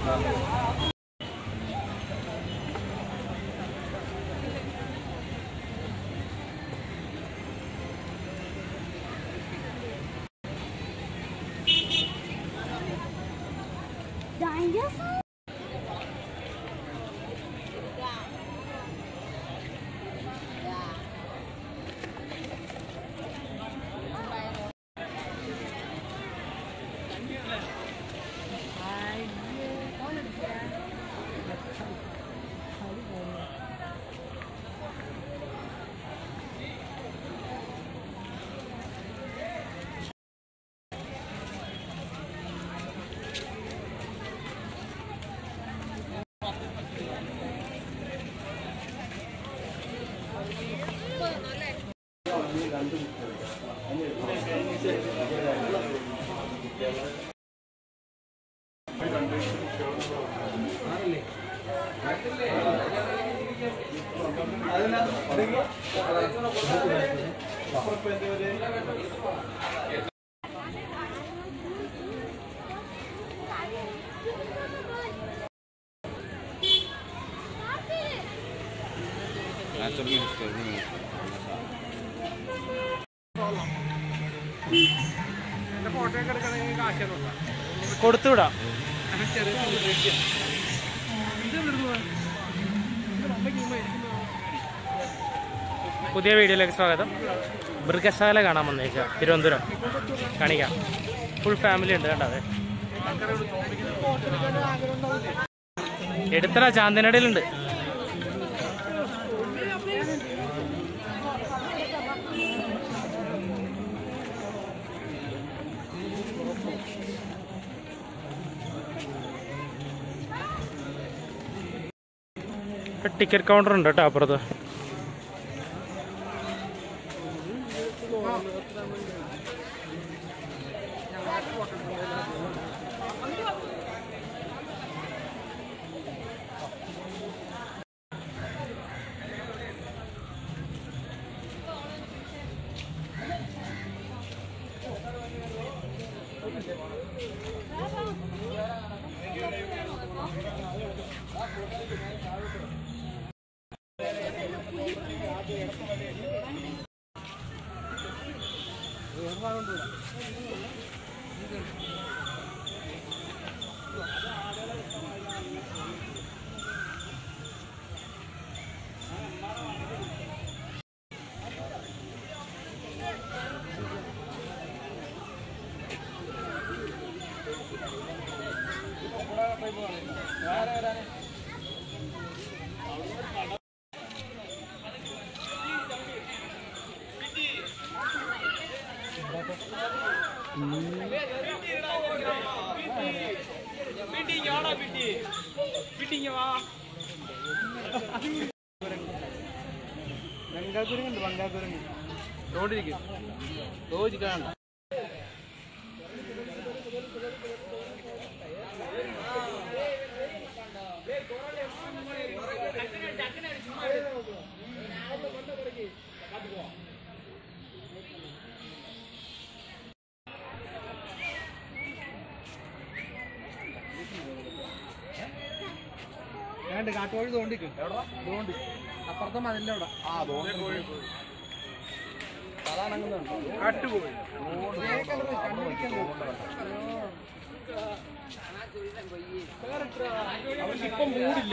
Dinosaur? naturally disturbing. കൊടുത്തുവിടാം പുതിയ വീഡിയോയിലേക്ക് സ്വാഗതം മൃഗശാല കാണാൻ വന്നേക്ക തിരുവനന്തപുരം കാണിക്കാം ഫുൾ ഫാമിലി ഉണ്ട് കണ്ടത് എടുത്തറ ചാന്തനടയിലുണ്ട് ടിക്കറ്റ് കൗണ്ടർ ഉണ്ട് കേട്ടോ അപ്പുറത്ത് ബംഗാക്കുരങ്ങുണ്ട് ബംഗാക്കുരങ്ങ് റോഡിരിക്കും ലോജിക്കാണ് വേണ്ട കാട്ടുകോഴി തോണ്ടിക്ക് തോണ്ടി അപ്പുറത്തെ മതിലിന്റെ അവിടെ ആ കാട്ടുകോഴി ഇപ്പം മൂടില്ല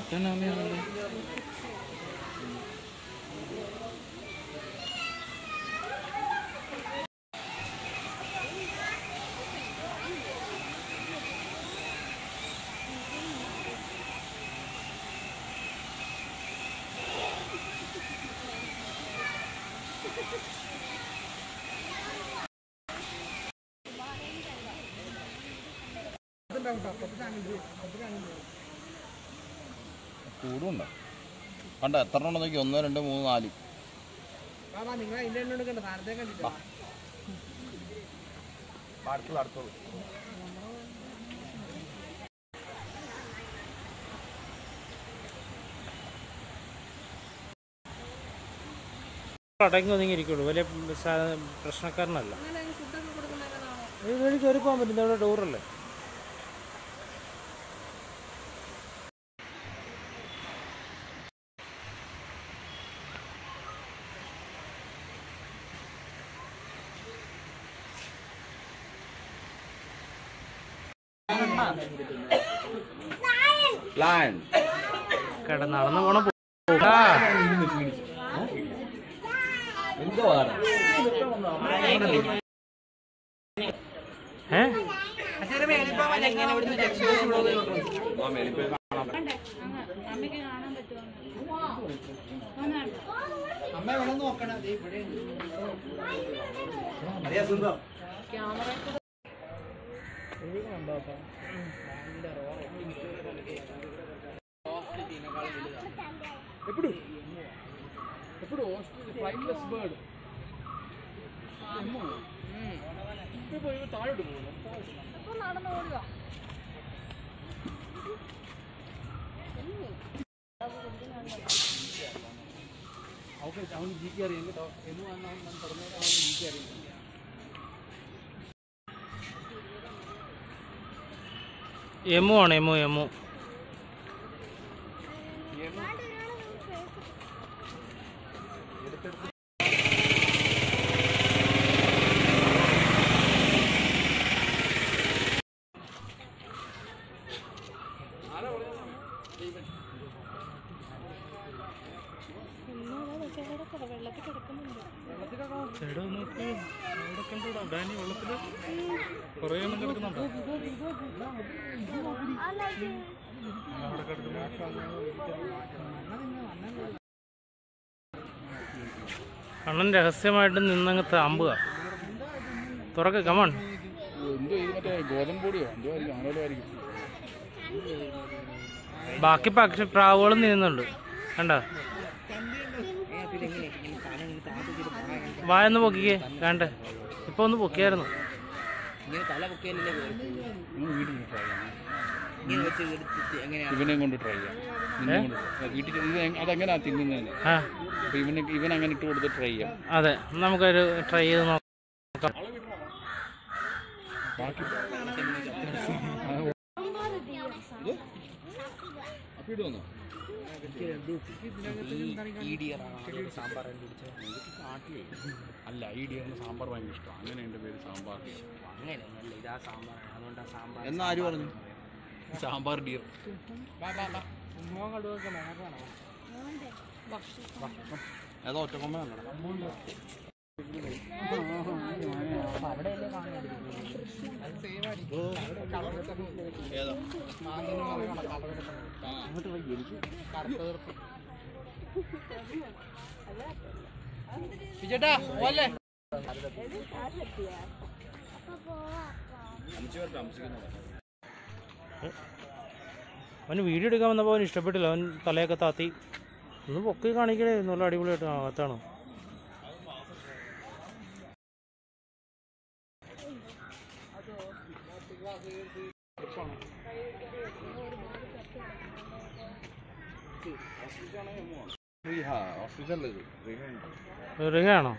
കൂടുണ്ടോ കണ്ട എത്ര എണ്ണം നോക്കി ഒന്ന് രണ്ട് മൂന്ന് നാല് ബാബാ നിങ്ങൾ അതിന്റെ എണ്ണം എടുക്കണ്ട താരത്തെ കണ്ടിട്ടോ അടുത്തുള്ളൂ അടുത്തുള്ളൂ അടങ്ങി ഒതുങ്ങിയിരിക്കുള്ളൂ വലിയ സാ- പ്രശ്നക്കാരനല്ല ഇത് വഴി കയറി പോകാൻ പറ്റും ഇവിടെ ഡോറല്ലേ ലയൺ കട നടന്നു പോണ പോ- ആ. ഏ അമ്മ ഇവിടെ നോക്കണം ദേ ഇവിടെ ఎప్పుడు ఎప్పుడు ఫ్లైట్లెస్ బర్డ్ ఇప్పుడు పోయి താഴോട്ട് പോകുന്നു അവർക്ക് അവന് ജി കെ അറിയാം കേട്ടോ എന്ന് വന്നാൽ അവൻ പറഞ്ഞാൽ അവന് ജി കെ അറിയാം എമു ആണ് എമു എമു അണ്ണൻ രഹസ്യമായിട്ട് നിന്നങ്ങ് താമ്പുക തുറക്ക കമൺ എന്തോ ഇത് മറ്റേ ഗോതമ്പ് പൊടിയോ എന്തോ ആയിരിക്കും അങ്ങനെയോ ആയിരിക്കും ബാക്കി പക്ഷി പ്രാവുകളും നീന്നുണ്ട് കണ്ട വായൊന്ന് പൊക്കിക്കേ കണ്ടേ ഇപ്പൊ ഒന്ന് പൊക്കിയായിരുന്നു ഇങ്ങനെ തല പൊക്കിയാലല്ലേ നിങ്ങൾ വീട്ടിൽ നിന്ന് ട്രൈ ചെയ്യാം ഇങ്ങനെ വെച്ച് എടുത്തിട്ട് എങ്ങനെയാണ് ഇവനെ കൊണ്ട് ട്രൈ ചെയ്യാം നിന്നെ കൊണ്ട് വീട്ടിൽ ഇത് എങ്- അതെങ്ങനെയാ തിന്നുന്നതിന് ആ അപ്പൊ ഇവന് ഇവൻ അങ്ങനെ ഇട്ട് കൊടുത്ത് ട്രൈ ചെയ്യാം അതെ നമുക്കൊരു ട്രൈ ചെയ്ത് നോക്കാം ബാക്കി അപ്പൊ ഇത് വന്നോ സാമ്പാർ നാട്ടിലേ അല്ല ഈ ഡിയറിന് സാമ്പാർ ഭയങ്കര ഇഷ്ടം അങ്ങനെ എൻ്റെ പേര് സാമ്പാർ ഡിയർ അങ്ങനെയല്ല ഇതാ സാമ്പാറാണ് അതുകൊണ്ട് ആ സാമ്പാർ എന്നാ ആര് പറഞ്ഞു സാമ്പാർ ഡിയർ ഏതോ ഒറ്റക്കൊമ്മ ഏതാ വിജേട്ടാ പോലെ അവന് വീഡിയോ എടുക്കാൻ വന്നപ്പോൾ അവന് ഇഷ്ടപ്പെട്ടില്ല അവൻ തലയൊക്കെ താത്തി ഒന്ന് പൊക്കി കാണിക്കണേ നല്ല അടിപൊളിയായിട്ട് ആ, അകത്താണ് ഓഫീസല്ലേ റിഹയാണോ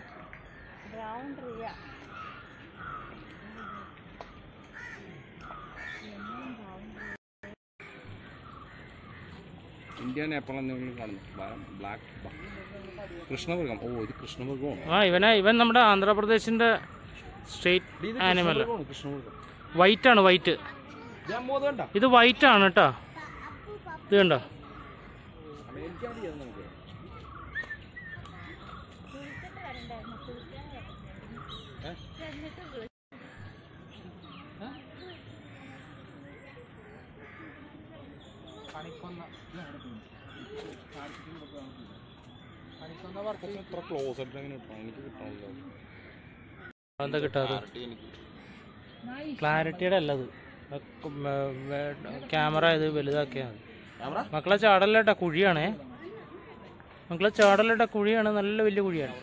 ഇന്ത്യ നേപ്പാൾ എന്നിവയിൽ കാണുന്നു ബ്ലാക്ക് കൃഷ്ണമൃഗം ഓ ഇത് കൃഷ്ണമൃഗമാണ് ആ ഇവനെ ഇവൻ നമ്മുടെ ആന്ധ്രാപ്രദേശിന്റെ സ്റ്റേറ്റ് ആനിമൽ കൃഷ്ണമൃഗം വൈറ്റ് ആണ് വൈറ്റ് ഞാൻ മോത് കണ്ട ഇത് വൈറ്റ് ആണ് കേട്ടോ ഇത് കണ്ടോ മേടിക്കാൻ ചെയ്യാം നമുക്ക് ഏ? കണിക്കൊന്ന കണിക്കൊന്ന വർക്ക് പക്ഷെ ഇത്ര ക്ലോസ് ആയിട്ട് എങ്ങനെ കിട്ടണം എനിക്ക് കിട്ടണമല്ലോ എന്താ കിട്ടാതെ Clarity എനിക്ക് ക്ലാരിറ്റിയുടെ അല്ലത് ക്യാമറ ഇത് വലുതാക്കിയാൽ മതി ക്യാമറ മക്കളെ ചാടല്ലേട്ടാ കുഴിയാണേ മക്കളെ ചാടല്ലേട്ടാ കുഴിയാണ് നല്ല വലിയ കുഴിയാണ്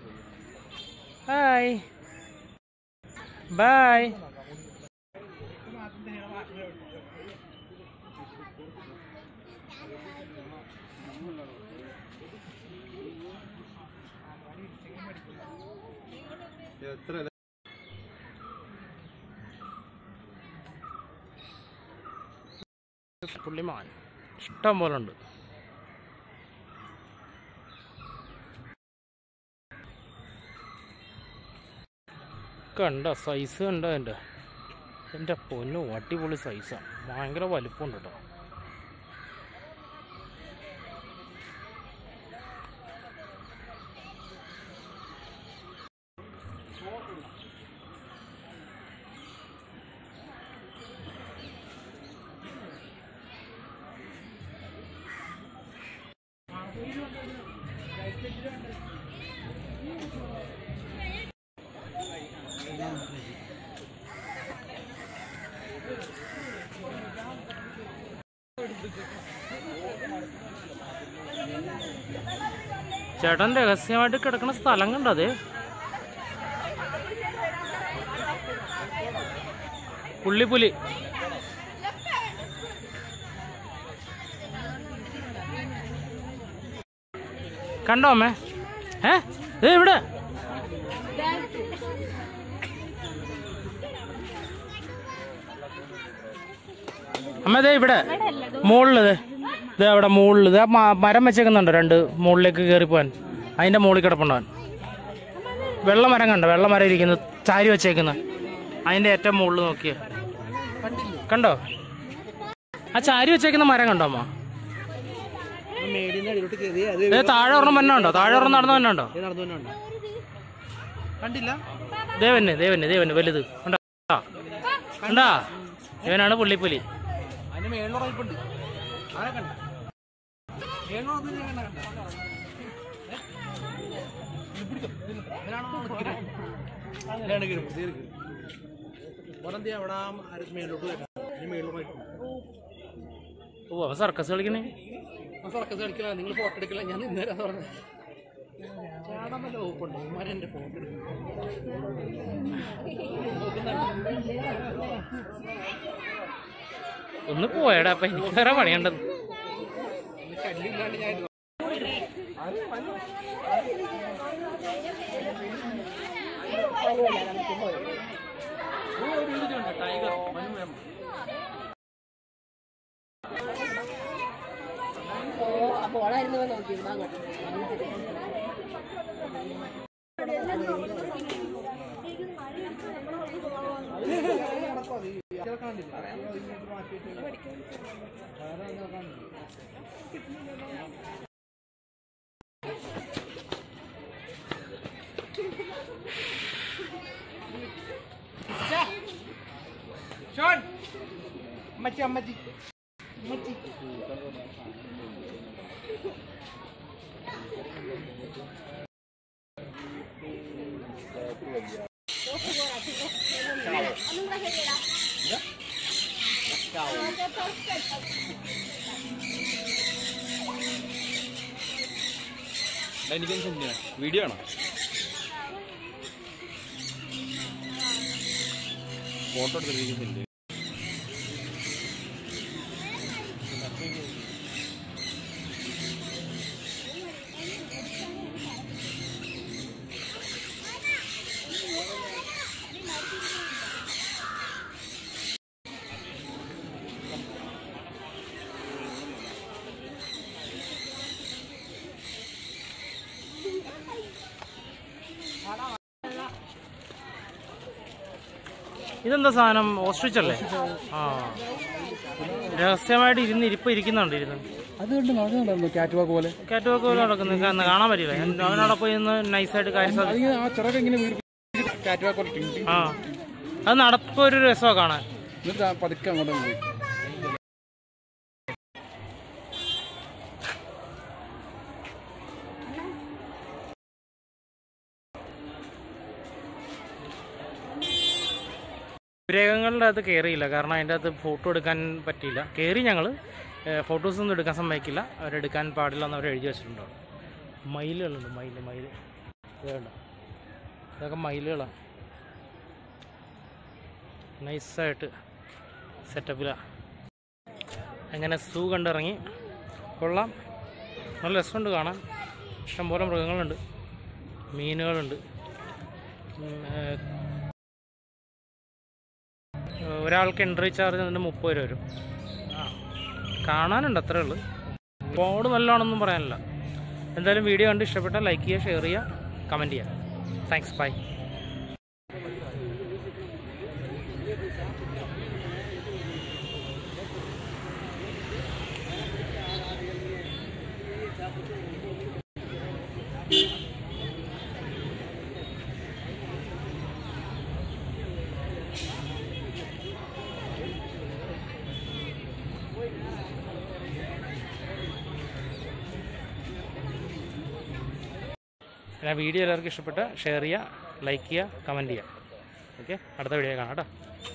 ഹായ് ബായ് എത്ര പുള്ളിമാൻ ഇഷ്ടം പോലെ ഉണ്ട് കണ്ട സൈസ് കണ്ട എൻ്റെ എൻ്റെ പൊന്നു അടിപൊളി സൈസാണ് ഭയങ്കര വലിപ്പമുണ്ട് കേട്ടോ ചേട്ടൻ രഹസ്യമായിട്ട് കിടക്കുന്ന സ്ഥലം കണ്ടത് പുള്ളിപ്പുലി കണ്ടോ അമ്മേ ഏ ദേ ഇവിടെ അമ്മ ദേ ഇവിടെ മുകളില് ദേ ദേ അവിടെ മുകളിൽ ദേ ആ മ- മരം വെച്ചേക്കുന്നുണ്ടോ രണ്ട് മുകളിലേക്ക് കയറി പോവാൻ അതിന്റെ മുകളിൽ കിടപ്പുണ്ടാവാൻ വെള്ള മരം കണ്ടോ വെള്ള മരം ഇരിക്കുന്നത് ചാരി വെച്ചേക്കുന്ന അതിന്റെ ഏറ്റവും മുകളിൽ നോക്കിയ കണ്ടോ ആ ചാരി വെച്ചേക്കുന്ന മരം കണ്ടോ അമ്മ മേടിന്ന് അടിയിലോട്ട് കയറി അത് ദേ താഴെ ഒരെണ്ണം തന്നെ ഉണ്ടോ താഴെ ഒരെണ്ണം നടന്നു തന്നെ ഉണ്ടോ നടന്നു തന്നെ ഉണ്ട് കണ്ടില്ല ദേവന് ദേവന് ദേവന് വലുത് കണ്ടോ കണ്ടാ ഇവനാണ് പുള്ളിപ്പുലി അതിന് മേളിൽ ഉറപ്പുണ്ട് ആരെ കണ്ട മേളിൽ ഉറപ്പ് ഞാൻ കണ്ട കണ്ട ഏ? ഇത് പിടിച്ചോ, ഇതിന്. ഇതിനാണോ കിരി? ഇതിലാണ് കിരി, ഇത് കിരി. ഓരെന്തി അവിടെ ആ ആര് മേളിലോട്ട് വരണം അതിന് മേളിലോട്ട് ഓ അവൻ സർക്കസ് കളിക്കണേ സർക്കസ് കളിക്കില്ല നിങ്ങൾ ഫോട്ടോ എടുക്കില്ല ഞാൻ ഇന്നേരം പറഞ്ഞത് ചാടാൻ നല്ല ഓപ്പുണ്ട് ഉമ്മാരെ എൻ്റെ ഫോട്ടോ എടുക്കും ഒന്ന് പോയടാ അപ്പൊ എനിക്ക് വേറെ പണിയുണ്ടെന്ന് ശല്യമില്ലാണ്ട് ഞാൻ ടൈഗർ മനുവേം അപ്പോൾ ഓളായിരുന്നു നോക്കിയിരുന്നു അങ്ങോട്ട് ഷോൺ അമ്മച്ചി അമ്മച്ചി അമ്മച്ചി എനിക്കൊന്ന് സെൻഡ് ചെയ്യണം വീഡിയോ ആണോ ഫോട്ടോ എടുത്തിട്ട് എനിക്ക് സെൻഡ് ചെയ്യണം ഇതെന്താ സാധനം ഓസ്ട്രിച്ച് അല്ലേ ആ രഹസ്യമായിട്ട് ഇരുന്ന് ഇരിപ്പ് ഇരിക്കുന്നുണ്ട് ഇരുന്ന് അത് കണ്ടു അത് കണ്ടായിരുന്നു കാറ്റ് വാക്ക് പോലെ കാറ്റ് വാക്ക് പോലെ നടക്കുന്നത് കാ- കാണാൻ പറ്റില്ല ഞാൻ അവനവിടെ പോയി നിന്ന് നൈസായിട്ട് കാര്യം സാധിക്കും അതിങ്ങനെ ആ ചിറക് ഇങ്ങനെ വീട് കാറ്റ് വാക്ക് പോലെ ടിങ് ടിങ്. ആ അത് നടപ്പ് ഒരു രസമാണ് കാണാൻ എന്നിട്ട് ആ പതുക്കെ അങ്ങോട്ട് പോയി ഗ്രഹങ്ങളുടെ അകത്ത് കയറിയില്ല കാരണം അതിൻ്റെ അകത്ത് ഫോട്ടോ എടുക്കാൻ പറ്റിയില്ല കയറി ഞങ്ങൾ ഫോട്ടോസ് ഒന്നും എടുക്കാൻ സമ്മതിക്കില്ല അവരെടുക്കാൻ പാടില്ല എന്ന് അവർ എഴുതി വെച്ചിട്ടുണ്ടോ മയിലുകളുണ്ട് മയിൽ മയിൽ ഇതുണ്ട് ഇതൊക്കെ മയിലുകളാണ് നൈസായിട്ട് സെറ്റപ്പിലാണ് അങ്ങനെ സൂ കണ്ടിറങ്ങി കൊള്ളാം നല്ല രസമുണ്ട് കാണാൻ ഇഷ്ടംപോലെ മൃഗങ്ങളുണ്ട് മീനുകളുണ്ട് ഉം, ഏഹ്, ഒരാൾക്ക് എൻട്രി ചാർജ് അതിൻ്റെ മുപ്പത് രൂപ വരും ആ കാണാനുണ്ട് അത്രേ ഉള്ളൂ ബോർഡ് നല്ലതാണെന്നും പറയാനില്ല എന്തായാലും വീഡിയോ കണ്ട് ഇഷ്ടപ്പെട്ടാൽ ലൈക്ക് ചെയ്യുക ഷെയർ ചെയ്യുക കമൻറ്റ് ചെയ്യുക താങ്ക്സ് ബൈ പിന്നെ വീഡിയോ എല്ലാവർക്കും ഇഷ്ടപ്പെട്ട ഷെയർ ചെയ്യുക ലൈക്ക് ചെയ്യുക കമൻറ്റ് ചെയ്യുക ഓക്കെ അടുത്ത വീഡിയോ കാണാം കേട്ടോ